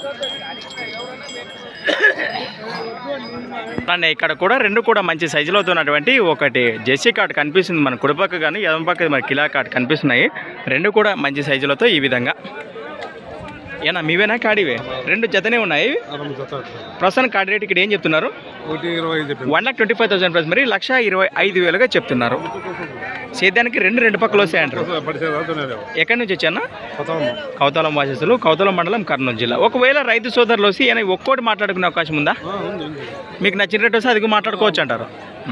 And ఇక్కడ కూడా రెండు కూడా మంచి సైజులో ఉన్నటువంటి ఒకటి జెర్సీ కార్డ్ కనిపిస్తుంది మన కుడిపక్క కానీ ఎడమ పక్క మన కిలా కార్డ్ కనిపిస్తున్నాయి రెండు కూడా మంచి సైజులతో ఈ విధంగా ఏనా మీవేనా కాడివే రెండు జతనే ఉన్నాయి ఇవి? ప్రస్తుతం కార్డ్ రేట్ ఇక్కడ ఏం చెప్తున్నారు ఒకటి ఇరవై ఐదు చెప్పింది one lakh twenty five thousand price మరి లక్ష ఇరవై ఐదు వేలుగా చెప్తున్నారు సేద్యానికి రెండు రెండు పక్కలు వస్తాయి అంటారు ఎక్కడి నుంచి వచ్చానా కౌతలం వాసస్తులు కౌతలం మండలం కర్నూలు జిల్లా ఒకవేళ రైతు సోదరులు వచ్చి ఈయన ఒక్కోటి మాట్లాడుకునే అవకాశం ఉందా మీకు నచ్చిన రేట్ వస్తే అది కూడా మాట్లాడుకోవచ్చు అంటారు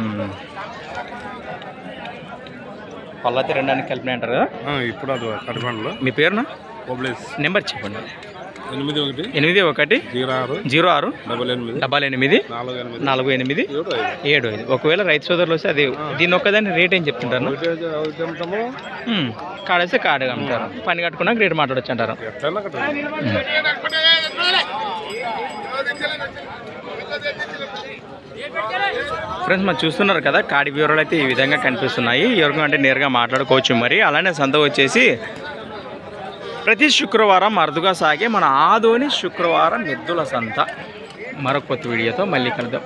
పల్లతి రెండానికి కలిపినాయి అంటారు కదా ఇప్పుడు అది కడపండ్లో మీ పేరున ఓబ్లేస్ నెంబర్ చెప్పండి ఎనిమిది ఒకటి ఎనిమిది ఒకటి జీరో ఆరు జీరో ఆరు డబల్ ఎనిమిది డబల్ ఎనిమిది నాలుగు ఎనిమిది నాలుగు ఎనిమిది ఏడు ఐదు ఏడు ఐదు ఒకవేళ రైతు సోదరులు వస్తే అది దీని ఒక్కదాన్ని రేట్ ఏం చెప్తుంటారు ఒకటి ఒకటి అమ్ముతాము కాడేస్తే కాడు అమ్ముతారు పని కట్టుకున్నాక రేట్ మాట్లాడొచ్చు అంటారు ఎట్లన్నా కట్టాలి ఫ్రెండ్స్ మనం చూస్తున్నారు కదా కాడి వివరాలు అయితే ఈ విధంగా కనిపిస్తున్నాయి ఎవరికి అంటే నేరుగా మాట్లాడుకోవచ్చు మరి అలానే సంత వచ్చేసి ప్రతి శుక్రవారం అరుదుగా సాగే మన ఆదోని శుక్రవారం ఎద్దుల సంత మరొక కొత్త వీడియోతో మళ్ళీ కలుద్దాం